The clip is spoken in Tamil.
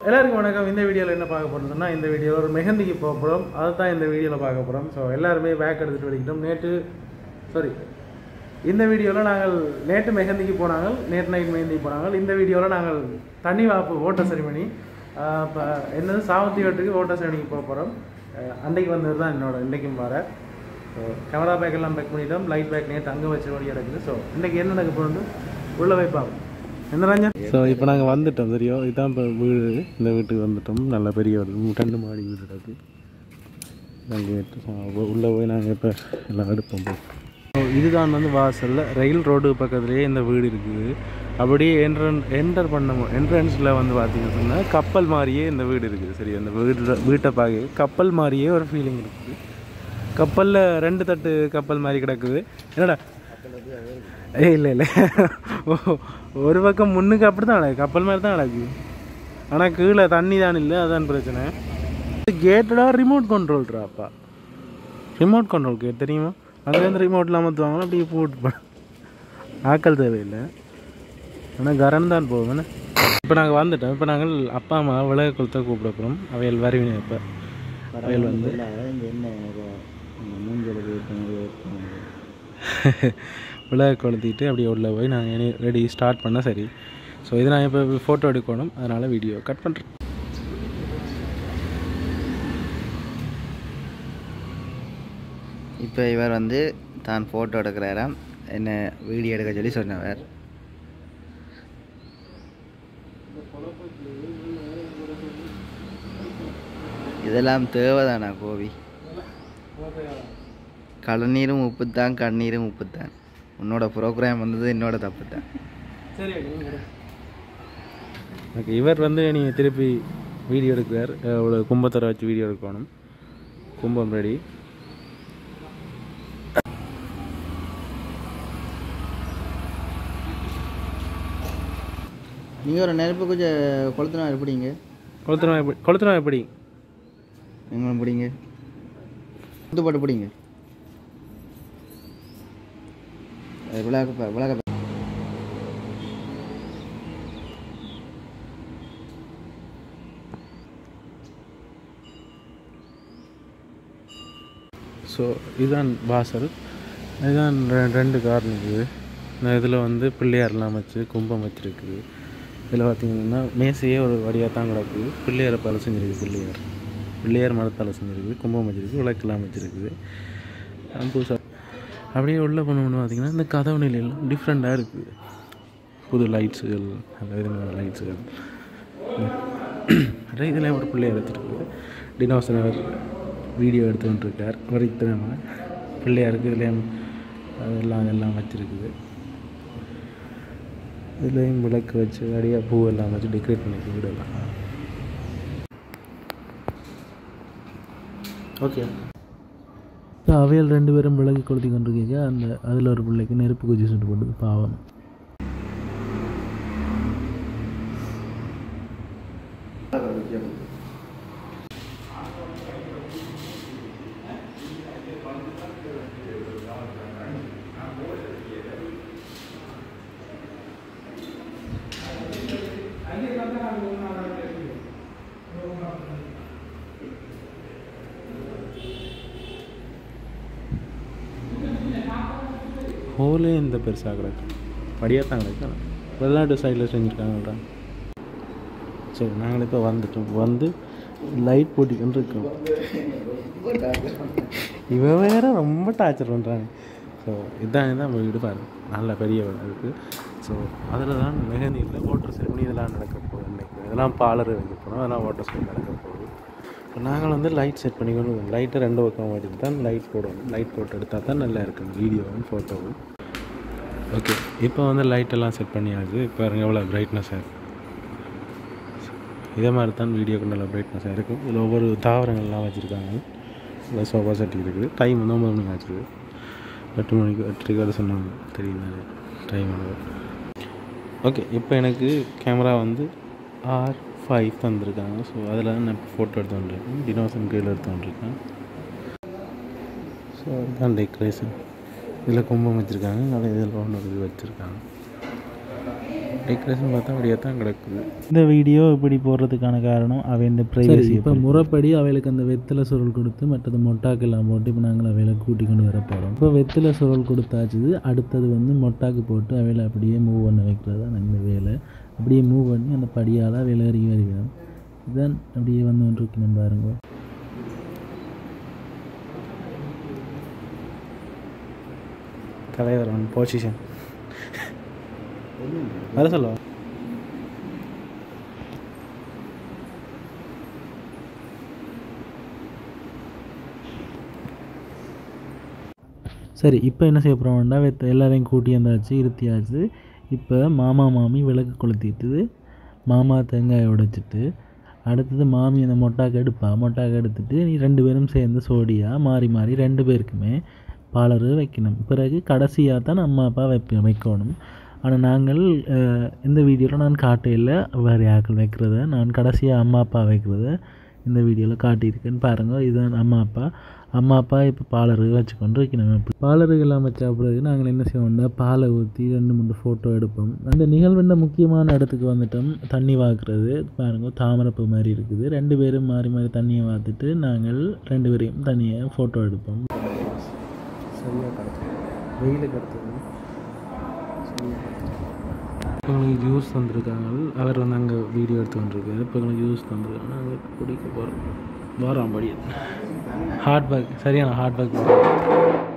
எல்லாருக்கும் வணக்கம் இந்த வீடியோவில் என்ன பார்க்க போகிறோம்னா இந்த வீடியோ ஒரு மெஹந்திக்கு போக போகிறோம் அதை தான் இந்த வீடியோவில் பார்க்க போகிறோம் ஸோ எல்லாருமே பேக் எடுத்துகிட்டு வெளிக்கிட்டோம் நேற்று சாரி இந்த வீடியோவில் நாங்கள் நேற்று மெஹந்திக்கு போனாங்க நேற்று நைட் மெஹந்திக்கு போனாங்க இந்த வீடியோவில் நாங்கள் தண்ணி வாப்பு ஓட்ட செரிமனி இப்போ என்னது சாவந்தி வீட்டுக்கு ஓட்ட செரிமனிக்கு போக போகிறோம் அன்றைக்கு வந்தது தான் என்னோட இன்றைக்கும் வர ஸோ கேமரா பேக் எல்லாம் பேக் பண்ணிட்டோம் லைட் பேக் நேற்று அங்கே வச்ச வழியாக இருக்குது ஸோ இன்றைக்கி என்ன நடக்க போகிறது உள்ளே வைப்பாங்க என்ன ராஜா ஸோ இப்போ நாங்கள் வந்துட்டோம் தெரியும் இதுதான் இப்போ வீடு இந்த வீட்டுக்கு வந்துட்டோம் நல்ல பெரிய ஒரு ரெண்டு மாடி வீடு இருக்குது நாங்கள் உள்ளே போய் நாங்கள் இப்போ எல்லாம் எடுப்போம் போய் ஸோ இதுதான் வந்து வாசலில் ரயில் ரோடு பக்கத்துலேயே இந்த வீடு இருக்குது அப்படியே என்ட்ரன் என்டர் பண்ண என்ட்ரன்ஸில் வந்து பார்த்தீங்கன்னு சொன்னால் கப்பல் மாதிரியே இந்த வீடு இருக்குது சரி அந்த வீடு வீட்டை பார்க்க கப்பல் மாதிரியே ஒரு ஃபீலிங் இருக்குது கப்பலில் ரெண்டு தட்டு கப்பல் மாதிரி கிடக்குது என்னடா ஏ இல்லை இல்லை ஓ ஒரு பக்கம் முன்னுக்கு அப்படி தான் நடக்கு கப்பல் மாதிரி தான் நடக்குது ஆனால் கீழே தண்ணி தான் இல்லை அதான் பிரச்சனை கேட்டடா ரிமோட் கண்ட்ரோல்றாப்பா ரிமோட் கண்ட்ரோல் கேட் தெரியுமா அங்கேருந்து ரிமோட்டில் அமர்த்துவாங்களா அப்படியே போட்டு போ ஆக்கள் தேவையில்லை ஆனால் கரண்ட் தான் போகும் என்ன இப்போ நாங்கள் வந்துட்டோம் இப்போ நாங்கள் அப்பா அம்மா விலக கொளுத்த கூப்பிட போகிறோம் அவையல் வருவினேன் இப்போ அவையல் வந்து விலக கொளுத்திட்டு அப்படியே உள்ளே போய் நாங்கள் ரெடி ஸ்டார்ட் பண்ணால் சரி ஸோ இதை நான் இப்போ ஃபோட்டோ எடுக்கணும் அதனால் வீடியோ கட் பண்ணுறேன் இப்போ இவர் வந்து தான் ஃபோட்டோ எடுக்கிறாராம் என்ன வீடியோ எடுக்க சொல்லி சொன்னவர் இதெல்லாம் தேவைதானா கோவி கழநீரும் உப்பு தான் கண்ணீரும் உப்பு தான் உன்னோட ப்ரோக்ராம் வந்தது என்னோட தப்பு தான் சரி ஓகே இவர் வந்து நீ திருப்பி வீடியோ எடுக்கிறார் அவ்வளோ கும்பத்தரை வச்சு வீடியோ எடுக்கணும் கும்பம் ரெடி நீங்கள் ஒரு நெருப்பு கொஞ்சம் கொளுத்தினா எப்படிங்க கொளுத்துறோம் எப்படி கொளுத்துறோம் எப்படி எங்களும் பிடிங்க குத்து போட்டு பிடிங்க விளக்க விளக்க ஸோ இதுதான் வாசல் இதுதான் ரெ- ரெண்டு கார் நிற்குது இந்த இதில் வந்து பிள்ளையார்லாம் வச்சு கும்பம் வச்சுருக்குது இதில் பார்த்தீங்கன்னா மேசையே ஒரு வடியாக தான் கிடக்குது பிள்ளையாரை பல செஞ்சிருக்கு பிள்ளையார் பிள்ளையார் மரத்தால் செஞ்சிருக்கு கும்பம் வச்சிருக்கு விளக்கெல்லாம் வச்சுருக்குது புதுசாக அப்படியே உள்ளே போனோம்னு பார்த்தீங்கன்னா இந்த கதவு நிலையெல்லாம் டிஃப்ரெண்ட்டாக இருக்குது புது லைட்ஸுகள் அந்த விதமான லைட்ஸுகள் நிறைய இதில் ஒரு பிள்ளையார் வச்சுருக்கு டினோசனர் வீடியோ எடுத்துக்கிட்டு இருக்கார் வரித்தனமாக பிள்ளையாருக்கு இதுலேயும் அதெல்லாம் எல்லாம் வச்சுருக்குது இதுலேயும் விளக்கு வச்சு நிறைய பூ எல்லாம் வச்சு டெக்கரேட் பண்ணிருக்கு வீடெல்லாம் ஓகே அவையல் ரெண்டு பேரும் விளக்கு கொளுத்தி கொண்டிருக்கீங்க அந்த அதில் ஒரு பிள்ளைக்கு நெருப்பு குச்சி சுட்டு போட்டது பாவம் ஹோலே இந்த பெருசாக கிடக்கு படியாக தான் கிடக்கு வெளிநாட்டு சைடில் செஞ்சுருக்காங்கடா சரி நாங்கள் இப்போ வந்துட்டோம் வந்து லைட் போட்டிக்கிட்டு இருக்கோம் இவன் வேற ரொம்ப டார்ச்சர் பண்ணுறாங்க ஸோ இதான் இதான் வீடு பாருங்க நல்ல பெரிய வீடு இருக்குது ஸோ அதில் தான் மெஹந்தியில் வாட்டர் செரமனி இதெல்லாம் நடக்க போகுது இன்னைக்கு இதெல்லாம் பாலர் வைக்க போகிறோம் அதெல்லாம் வாட்டர் செரமனி நடக்க போகுது இப்போ நாங்கள் வந்து லைட் செட் பண்ணிக்கணும் லைட்டை ரெண்டு பக்கம் வச்சுட்டு தான் லைட் போடணும் லைட் போட்டு எடுத்தால் தான் நல்லா இருக்கும் வீடியோவும் ஃபோட்டோவும் ஓகே இப்போ வந்து லைட் எல்லாம் செட் பண்ணியாச்சு இப்போ பாருங்க எவ்வளோ பிரைட்னஸாக இருக்குது இதே மாதிரி தான் வீடியோக்கு நல்ல பிரைட்னஸாக இருக்கும் இதில் ஒவ்வொரு தாவரங்கள்லாம் வச்சுருக்காங்க இல்லை சோஃபா செட் இருக்குது டைம் வந்து ஒம்பது மணிக்கு ஆச்சுது எட்டு மணிக்கு எட்டு வரை சொன்னாங்க தெரியுது டைம் ஓகே இப்போ எனக்கு கேமரா வந்து ஆர் ஃபைவ் தந்திருக்காங்க ஸோ அதில் தான் நான் ஃபோட்டோ எடுத்து வந்துருக்கேன் டினோசன் கீழே எடுத்து வந்துருக்கேன் ஸோ அதுதான் டெக்கரேஷன் இதில் கும்பம் வச்சுருக்காங்க அதில் இதில் ஒன்று இது வச்சுருக்காங்க டெக்கரேஷன் பார்த்தா அப்படியே தான் கிடக்குது இந்த வீடியோ இப்படி போடுறதுக்கான காரணம் அவன் இந்த ப்ரைவசி இப்போ முறைப்படி அவைகளுக்கு அந்த வெத்தலை சுருள் கொடுத்து மற்றது மொட்டாக்கெல்லாம் போட்டு இப்போ நாங்கள் அவைகளை கூட்டி கொண்டு வர போகிறோம் இப்போ வெத்தலை சுருள் கொடுத்தாச்சுது அடுத்தது வந்து மொட்டாக்கு போட்டு அவைகளை அப்படியே மூவ் பண்ண வைக்கிறது தான் இந்த வேலை அப்படியே மூவ் பண்ணி அந்த படியால் அவைகளை இறங்கி வருகிறோம் இதுதான் அப்படியே வந்து ஒன்று இருக்கணும் பாருங்க தலைவர் பொசிஷன் வர சொல்லுவா சரி இப்போ என்ன செய்ய போகிறோம்னா வெத்த எல்லாரையும் கூட்டி வந்தாச்சு இருத்தியாச்சு இப்போ மாமா மாமி விளக்கு கொளுத்திட்டுது மாமா தேங்காயை உடைச்சிட்டு அடுத்தது மாமி அந்த மொட்டாக்கு எடுப்பா மொட்டாக்கு எடுத்துட்டு நீ ரெண்டு பேரும் சேர்ந்து சோடியாக மாறி மாறி ரெண்டு பேருக்குமே பாலரு வைக்கணும் பிறகு கடைசியாக தான் அம்மா அப்பா வைப்ப வைக்கணும் ஆனால் நாங்கள் அஹ், இந்த வீடியோவில் நான் காட்டையில் வேறு யாக்கள் வைக்கிறத நான் கடைசியாக அம்மா அப்பா வைக்கிறத இந்த வீடியோவில் காட்டியிருக்கேன்னு பாருங்கள் இதுதான் அம்மா அப்பா அம்மா அப்பா இப்போ பாலரு வச்சுக்கொண்டு வைக்கணும் இப்போ பாலருகெல்லாம் வச்ச பிறகு நாங்கள் என்ன செய்வோம்னா பாலை ஊற்றி ரெண்டு மூணு ஃபோட்டோ எடுப்போம் அந்த நிகழ்வுன்ற முக்கியமான இடத்துக்கு வந்துட்டோம் தண்ணி வாக்குறது பாருங்க தாமரைப்பூ மாதிரி இருக்குது ரெண்டு பேரும் மாறி மாறி தண்ணியை வாத்துட்டு நாங்கள் ரெண்டு பேரையும் தண்ணியை ஃபோட்டோ எடுப்போம் சரியாக கிடக்கு வெயிலுக்கு அடுத்தது இப்போ உங்களுக்கு ஜூஸ் தந்துருக்காங்க அவர் வந்து அங்கே வீடியோ எடுத்து கொண்டிருக்காரு இப்போ உங்களுக்கு ஜூஸ் தந்துருக்காங்க அங்கே குடிக்க போகிறோம் வரோம் படி ஹார்ட் பேக் சரியான ஹார்ட் பேக்